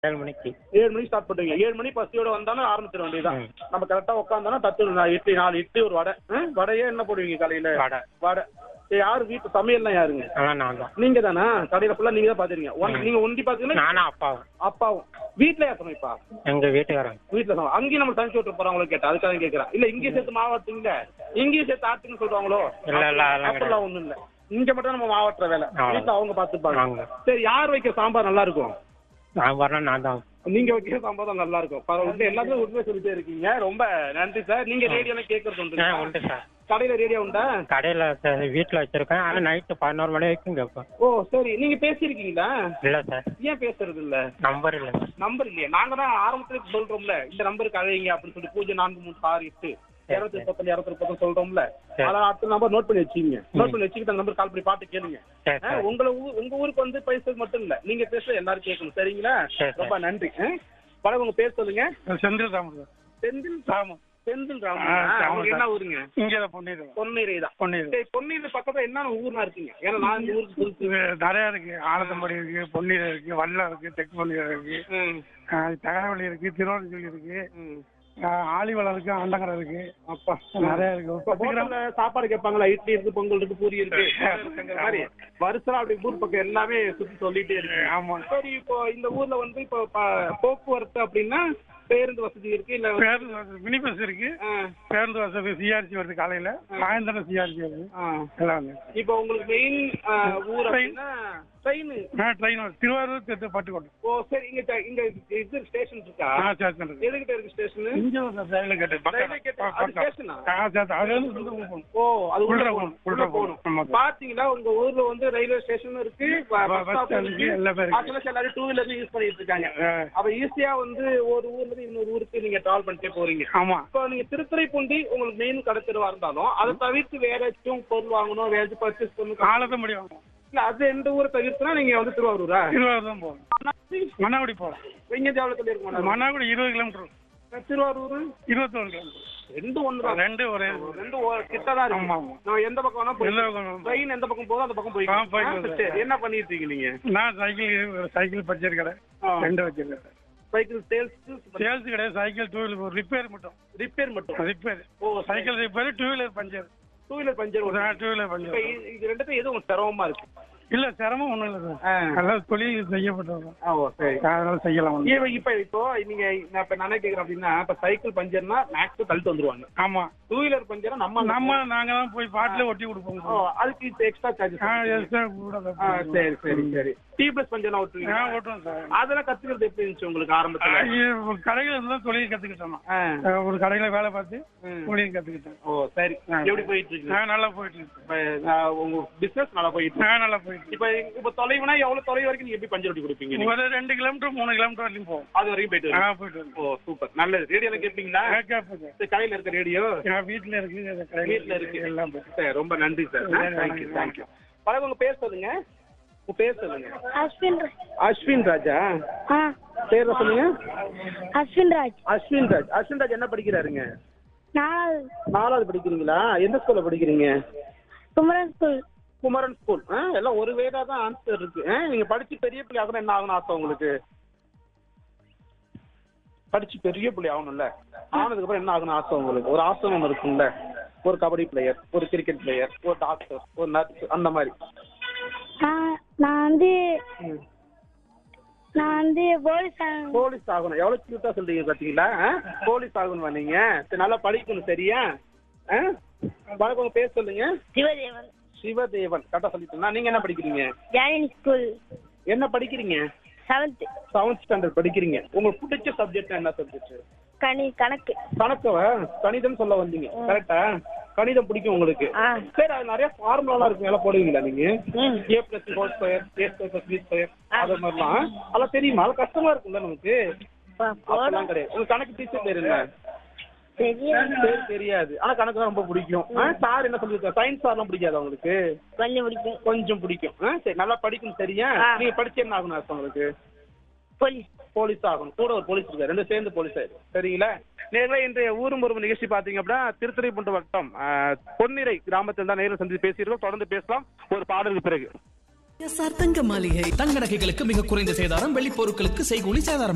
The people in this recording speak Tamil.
ஏழு மணிக்கு ஏழு மணிக்கு ஸ்டார்ட் பண்ணுவீங்க ஏழு மணி பசியோட வந்தாலும் ஆரம்பிச்சிட வேண்டியதுதான் ம். நம்ம கரெக்டா உட்காந்தோம்னா தட்டு நா- இட்லி நாலு இட்லி ஒரு வடை ம்? வடையே என்ன போடுவீங்க காலையில வடை வடை சரி, யாரு வீட்டு சமையல்லாம் யாருங்க அதான் நான் தான் நீங்க தானா கடையில ஃபுல்லா நீங்க தான் பாத்துறீங்க ஒன் நீங்க ஒண்டி பாத்தீங்கன்னா நானும் அப்பாவும் அப்பாவும் வீட்ல யார் சமைப்பா எங்க வீட்டுக்காரங்க வீட்டுல சமை அங்கேயும் நம்ம தனிச்சு விட்டு போறவங்கள கேட்டா அதுக்காக கேக்குறேன் இல்ல இங்கேயும் சேர்த்து மாவாட்டுங்க இங்கேயும் சேர்த்து ஆட்டுன்னு சொல்றாங்களோ இல்ல, இல்ல, அதெல்லாம் அப்படிலாம் ஒண்ணும் இல்ல இங்க மட்டும் நம்ம மாவாட்டுற வேலை அவ்வளவுதான். வீட்டுல அவங்க பாத்துப்பாங்க வாங்க சரி யார் வைக்க சாம்பார் நல்லா இருக்கும் நான் வரணும் நான் தான் நீங்க வைக்கிற சாம்பார் தான் நல்லா இருக்கும் பரவாயில்ல எல்லாத்துலயும் உண்மை சொல்லிட்டே இருக்கீங்க ரொம்ப நன்றி சார் நீங்க ரேடியோல கேட்கறது ஆ உண்டு உண்டு சார் கடையில ரேடியோ உண்டா கடையில் வீட்டில் வச்சிருக்கேன் ஆனால் நைட்டு பதினோரு மணி வரைக்கும் கேட்பேன் ஓ சரி நீங்க பேசியிருக்கீங்களா இல்லை சார் ஏன் பேசுறது இல்ல நம்பர் இல்லை சார் நம்பர் இல்லையா நாங்க தான் ஆரம்பத்துல சொல்றோம்ல இந்த நம்பருக்கு அழைங்க அப்படின்னு சொல்லி பூஜை நான்கு மூணு ஆறு எட்டு இருநூத்தி முப்பத்தஞ்சு இருநூத்தி முப்பத்தஞ்சு சொல்றோம்ல சரி. அதான் அடுத்த நம்பர் நோட் பண்ணி வச்சுக்கீங்க நோட் பண்ணி வச்சுக்கிட்டு அந்த நம்பர் கால் பண்ணி பாட்டு கேளுங்க சரி ஆ, சார் உங்களை ஊ- உங்க ஊருக்கு வந்து பேசுறது மட்டும் இல்ல நீங்க பேசுறது எல்லாரும் கேட்கணும் சரிங்களா சரி, சரி. ரொம்ப நன்றி ஆ? வணக்கம் உங்க பேர் சொல்லுங்க செந்தில் ராமன் செந்தில் ராமன் செந்தில் ராமன் ஆ, ஆ, ஆமா உங்களுக்கு சார். என்ன ஊருங்க இங்கே தான் பொன்னிடுவோம் பொன்னீரை தான் பொன்னிடு சரி பொன்னீர் பக்கத்துல என்னென்ன ஊர்னா இருக்கீங்க ஏன்னா நான் இந்த ஊருக்கு புதுசு இது நிறைய இருக்கு ஆனந்தம்படி இருக்கு பொன்னீர் இருக்கு வல்லம் இருக்கு தெற்கு பொன்னீர் இருக்கு ம், தகவலி இருக்கு திருவண்ணாமலை இருக்கு ம். ஆஹ் ஆலிவளம் இருக்கு ஆண்டங்கரை இருக்கு அப்பா நிறைய இருக்கு இப்ப ஹோட்டல்ல சாப்பாடு கேட்பாங்களா இட்லி இருக்கு பொங்கல் இருக்கு பூரி இருக்கு இருக்குங்கிற மாதிரி வருஷம் அப்படி ஊர் பக்கம் எல்லாமே சுத்தி சொல்லிட்டே இருக்கு ஆமா சரி இப்போ இந்த ஊர்ல வந்து இப்போ ப- போக்குவரத்து அப்படின்னா பேருந்து வசதி இருக்கு இல்ல பேருந்து வசதி மினி பஸ் இருக்கு ஆ, பேருந்து வசதி சிஆர்சி வருது காலையில சாயந்தரம் சிஆர்சி வருது ஆ. எல்லாம் வந்து இப்போ உங்களுக்கு மெயின் ஊர் அப்படின்னா ட்ரெயின் ட்ரெயின் வருது திருவாரூர் தெற்கு பட்டுக்கோட்டை ஓ சரி இங்க ட- இங்க இது ஸ்டேஷன் இருக்கா ஆ ஸ்டேஷன் இருக்கு எதுகிட்ட இருக்கு ஸ்டேஷன் இங்க தான் sir railway gate railway gate அது ஸ்டேஷனா ஆ ஸ்டேஷன் அது வந்து உள்ள போகணும். ஓ அது உள்ள உள்ள போகணும் போகணும், உள்ள உள்ள போகணும் போகணும். ஆமா. பாத்தீங்களா உங்க ஊர்ல வந்து ரயில்வே ஸ்டேஷன் இருக்கு ப- ப- பஸ் பஸ் ஸ்டாப் ஸ்டாண்ட் இருக்கு இருக்கு, எல்லாமே இருக்கு. ஆக்சுவலா எல்லாரும் டூ வீலர் யூஸ் பண்ணிட்டு இருக்காங்க ஆ, அப்ப ஈஸியா வந்து ஒரு ஊர்ல இருந்து இன்னொரு ஊருக்கு நீங்க டிராவல் பண்ணிட்டே போறீங்க ஆமா இப்போ நீங்க திருத்துறைப்பூண்டி உங்களுக்கு மெயின் கடத்தருவா இருந்தாலும் அதை தவிர்த்து வேற ஏதாச்சும் பொருள் வாங்கணும் வேற ஏதாச்சும் பர்ச்சேஸ் பண்ணணும் காலத்தை முடியும் இல்ல அது எந்த ஊரை தவிர்த்துனா நீங்க வந்து திருவாரூரா திருவாரூர் தான் போகணும் மன்னாகுடி போகலாம் இங்க தேவல சொல்லி இருக்க மன்னாகுடி இருபது கிலோமீட்டர் திருவாரூர் இருபத்தோரு கிலோமீட்டர் ரெண்டு ஒன்று ரெண்டு ஒரே ரெண்டு கிட்ட தான் இருக்கு ஆமா, ஆமா. நம்ம எந்த பக்கம் வேணா போய் எந்த பக்கம் வேணா ட்ரெயின் எந்த பக்கம் போதோ அந்த பக்கம் போய் ஆ, போய்க்கலாம் சார். சரி என்ன பண்ணிட்டு இருக்கீங்க நீங்க நான் சைக்கிள் சைக்கிள் பஞ்சர் கடை ஆ. ரெண்டு வச்சிருக்கேன் சைக்கிள் சேல்ஸ் சேல்ஸ் கிடையாது சைக்கிள் டூ வீலர் ரிப்பேர் மட்டும் ரிப்பேர் மட்டும் ரிப்பேர் ஓ cycle repair two wheeler puncture two wheeler puncture two wheeler இப்ப பஞ்சர் இது- இது ரெண்டுக்கும் எது உங்களுக்கு சிரமமா இருக்கு இல்ல சிரமம் ஒண்ணும் இல்ல சார் ஆ. எல்லாம் தொழில் செய்யப்பட்டது ஆ, ஓ சரி அதனால செய்யலாம் ஒண்ணும். இப்ப இப்ப இப்போ நீங்க நான் இப்ப நானே கேக்குறேன் அப்படின்னா இப்ப சைக்கிள் பஞ்சர்னா மேக்ஸ் தள்ளிட்டு வந்துருவாங்க ஆமா டூ வீலர் பஞ்சர்னா நம்ம நம்ம நாங்க தான் போய் பாட்டில ஒட்டி கொடுப்போம் ஓ, அதுக்கு இது எக்ஸ்ட்ரா ஆ, சார்ஜஸ் extra கூட தான் ஆ சரி சரி சரி டி பிளஸ் பஞ்சர்னா ஓட்டுவீங்க ஆ, ஓட்டுவோம் சார் அதெல்லாம் கத்துக்கிறது எப்படி இருந்துச்சு உங்களுக்கு ஆரம்பத்துல கடையில இருந்து தான் தொழில் கத்துக்கிட்டோம் நான். ஆ. அஹ் ஒரு கடையில வேலை பார்த்து ம். தொழில் கத்துக்கிட்டேன் ஓ சரி ஆ. எப்படி போயிட்டு இருக்கு நான் நல்லா போயிட்டு இருக்கு இப்ப, ஆ, உங்க பிசினஸ் நல்லா போயிட்டு இருக்கு நான் நல்லா போயிட்டு இருக்கு. இப்ப இப்ப தொலைவுனா எவ்வளவு தொலைவு வரைக்கும் நீங்க எப்படி பஞ்சர் ஒட்டி கொடுப்பீங்க நீங்க? ஒரு ரெண்டு கிலோமீட்டர் மூணு கிலோமீட்டர் வரைக்கும் போவோம் அது வரைக்கும் போயிட்டு ஆ வரீங்க. போயிட்டு வரேன் ஓ சூப்பர் நல்லது ரேடியோல கேட்பீங்களா ஆ, கேட்பேன் சார். சரி, கடையில இருக்க ரேடியோ என் வீட்டுல இருக்கு அது கடையில வீட்ல இருக்கு எல்லாம் போயிட்டு சரி ரொம்ப நன்றி சார் சரி, தேங்க்யூ வணக்கம். தேங்க்யூ பழக உங்க பேர் சொல்லுங்க உங்க பேர் சொல்லுங்க அஸ்வின் ராஜ் அஸ்வின் ராஜா ஆ பேர் சொல்லுங்க அஸ்வின் ராஜ் அஸ்வின் ராஜ் அஸ்வின் ராஜ் என்ன படிக்கிறாருங்க நாலாவது நாலாவது படிக்கிறீங்களா எந்த ஸ்கூல்ல படிக்கிறீங்க குமரன் ஸ்கூல் குமரன் ஸ்கூல் ஆ எல்லாம் ஒரு வேடா தான் ஆன்சர் இருக்கு ஆ, நீங்க படிச்சு பெரிய பிள்ளை ஆகணும் என்ன ஆகணும் ஆசை உங்களுக்கு படிச்சு பெரிய பிள்ளை ஆகணும்ல ஆனதுக்கு அப்புறம் என்ன ஆகணும் ஆசை உங்களுக்கு ஒரு ஆசை ஒன்று இருக்கும்ல ஒரு கபடி பிளேயர் ஒரு கிரிக்கெட் பிளேயர் ஒரு டாக்டர் ஒரு நர்ஸ் அந்த மாதிரி நான் நான் வந்து நான் வந்து போலீஸ் ஆகணும். போலீஸ் ஆகணும் எவ்வளவு கியூட்டா சொல்றீங்க பாத்தீங்களா ஆ? போலீஸ் ஆகணுமா நீங்க சரி நல்லா படிக்கணும் சரியா ஆ? வணக்கம் உங்க பேர் சொல்லுங்க சிவதேவன் சிவதேவன் கரெக்டா சொல்லிட்டேன்னா நீங்க என்ன படிக்கிறீங்க ஜாயின் ஸ்கூல் என்ன படிக்கிறீங்க செவன்த் செவன்த் ஸ்டாண்டர்ட் படிக்கிறீங்க உங்களுக்கு பிடிச்ச சப்ஜெக்ட் என்ன சப்ஜெக்ட் கணி கணக்கு கணக்கவ கணிதம் சொல்ல வந்தீங்க கரெக்டா கணிதம் பிடிக்கும் உங்களுக்கு ஆ சரி அது நிறைய ஃபார்முலாலாம் இருக்கு எல்லாம் போடுவீங்களா நீங்க ம். A plus whole square A square plus B square அது மாதிரிலாம் அதெல்லாம் தெரியுமா அது கஷ்டமா இருக்கும்ல நமக்கு ப- அதெல்லாம் போடும் கிடையாது உங்க கணக்கு டீச்சர் பேர் என்ன தெரியும் பேர் தெரியாது ஆனா கணக்கு தான் ரொம்ப பிடிக்கும் சார் என்ன சொல்லிருக்காரு சயின்ஸ் சார்லாம் பிடிக்காது உங்களுக்கு கொஞ்சம் பிடிக்கும் கொஞ்சம் பிடிக்கும் ஆ, சரி நல்லா படிக்கணும் சரியா ஆ. நீங்க படிச்சு என்ன ஆகணும் ஆசை உங்களுக்கு போலீஸ் போலீஸ் ஆகணும் கூட ஒரு போலீஸ் இருக்காரு ரெண்டு சேர்ந்து போலீஸ் ஆயிடும் சரிங்களா நேரில் இன்றைய ஊரும் ஒரு நிகழ்ச்சி பாத்தீங்க அப்படின்னா திருத்துறைப்பூண்டு வட்டம் ஆ, பொன்னிறை கிராமத்தில் தான் நேரில் சந்தித்து பேசியிருக்கோம் தொடர்ந்து பேசலாம் ஒரு பாடலுக்கு பிறகு எஸ்ஆர் தங்க மாளிகை தங்க நகைகளுக்கு மிக குறைந்த சேதாரம் வெள்ளி பொருட்களுக்கு செய்கூலி சேதாரம்